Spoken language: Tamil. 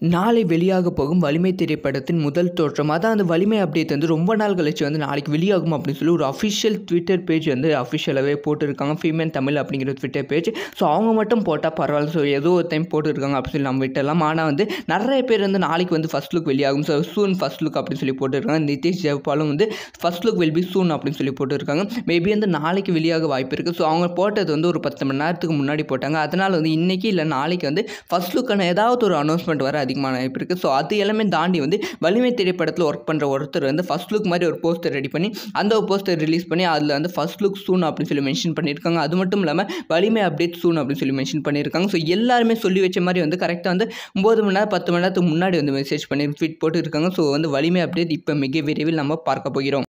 நாளை வெளியாக போகும் வலிமை திரைப்படத்தின் முதல் தோற்றம் அதான் அந்த வலிமை அப்டேட் வந்து ரொம்ப நாள் கழிச்சு வந்து நாளைக்கு வெளியாகும் அப்படின்னு சொல்லி ஒரு அஃபிஷியல் ட்விட்டர் பேஜ் வந்து அஃபிஷியலாகவே போட்டிருக்காங்க ஃபீமேல் தமிழ் அப்படிங்கிற ட்விட்டர் பேஜ் ஸோ அவங்க மட்டும் போட்டால் பரவாயில்ல ஸோ ஏதோ ஒரு டைம் போட்டுருக்காங்க அப்படின்னு சொல்லி நம்ம விட்டலாம் ஆனால் வந்து நிறைய பேர் வந்து நாளைக்கு வந்து ஃபஸ்ட் லுக் வெளியாகும் ஸோ சூன் ஃபஸ்ட் லுக் அப்படின்னு சொல்லி போட்டிருக்காங்க நிதிஷ் ஜெயபாலும் வந்து first look will be soon அப்படின்னு சொல்லி போட்டிருக்காங்க மேபி வந்து நாளைக்கு வெளியாக வாய்ப்பு இருக்குது ஸோ அவங்க போட்டது வந்து ஒரு பத்து மணி நேரத்துக்கு முன்னாடி போட்டாங்க அதனால் வந்து இன்றைக்கி இல்லை நாளைக்கு வந்து ஃபஸ்ட் லுக்கான ஏதாவது ஒரு அனௌன்ஸ்மெண்ட் வர அதிகமான வாய்ப்பு இருக்குது ஸோ அது எல்லாமே தாண்டி வந்து வலிமை திரைப்படத்தில் ஒர்க் பண்ணுற ஒருத்தர் வந்து ஃபஸ்ட் லுக் மாதிரி ஒரு போஸ்டர் ரெடி பண்ணி அந்த ஒரு போஸ்டர் ரிலீஸ் பண்ணி அதில் வந்து ஃபஸ்ட் லுக் சூன் அப்படின்னு சொல்லி மென்ஷன் பண்ணியிருக்காங்க அது மட்டும் இல்லாமல் வலிமை அப்டேட் சூன் அப்படின்னு சொல்லி மென்ஷன் பண்ணியிருக்காங்க ஸோ எல்லாருமே சொல்லி வச்ச மாதிரி வந்து கரெக்டாக வந்து ஒம்பது மணி நேரம் பத்து மணி நேரத்துக்கு முன்னாடி வந்து மெசேஜ் பண்ணி ட்வீட் போட்டு இருக்காங்க ஸோ வந்து வலிமை அப்டேட் இப்போ மிக விரைவில் நம்ம பார்க்க போகிறோம்